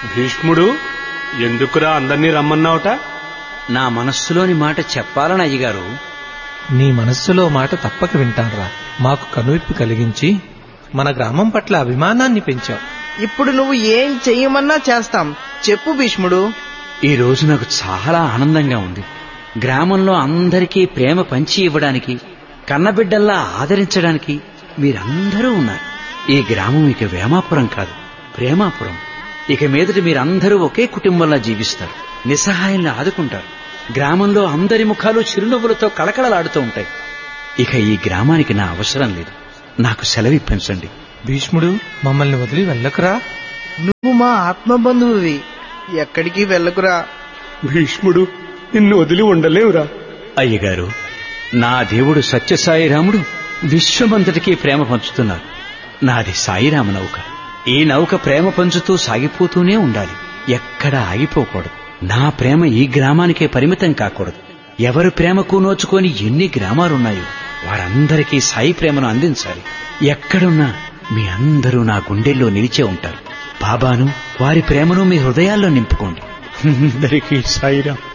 భీష్ముడు ఎందుకురా అందరినీ రమ్మన్నావుట నా మనస్సులోని మాట చెప్పాలని అయ్యగారు నీ మనస్సులో మాట తప్పక వింటాన్రా మాకు కనువిప్పు కలిగించి మన గ్రామం పట్ల అభిమానాన్ని పెంచావు ఇప్పుడు నువ్వు ఏం చెయ్యమన్నా చేస్తాం చెప్పు భీష్ముడు ఈ రోజు నాకు చాలా ఆనందంగా ఉంది గ్రామంలో అందరికీ ప్రేమ పంచి ఇవ్వడానికి కన్నబిడ్డల్లా ఆదరించడానికి మీరందరూ ఉన్నారు ఈ గ్రామం ఇక వేమాపురం కాదు ప్రేమాపురం ఇక మీదట మీరందరూ ఒకే కుటుంబంలా జీవిస్తారు నిస్సహాయాన్ని ఆదుకుంటారు గ్రామంలో అందరి ముఖాలు చిరునవ్వులతో కళకళలాడుతూ ఉంటాయి ఇక ఈ గ్రామానికి నా అవసరం లేదు నాకు సెలవిప్పించండి భీష్ముడు మమ్మల్ని వదిలి వెళ్ళకురా నువ్వు మా ఆత్మబంధువువి ఎక్కడికి వెళ్ళకురా భీష్ముడు నిన్ను వదిలి ఉండలేవురా అయ్యగారు నా దేవుడు సత్యసాయిరాముడు విశ్వమంతటికీ ప్రేమ పంచుతున్నారు నాది సాయిరామ నౌక ఈ నౌక ప్రేమ పంచుతూ సాగిపోతూనే ఉండాలి ఎక్కడ ఆగిపోకూడదు నా ప్రేమ ఈ గ్రామానికే పరిమితం కాకూడదు ఎవరు ప్రేమకు నోచుకొని ఎన్ని గ్రామాలున్నాయో వారందరికీ సాయి ప్రేమను అందించాలి ఎక్కడున్నా మీ అందరూ నా గుండెల్లో నిలిచే ఉంటారు బాబాను వారి ప్రేమను మీ హృదయాల్లో నింపుకోండి అందరికీ సాయిరాం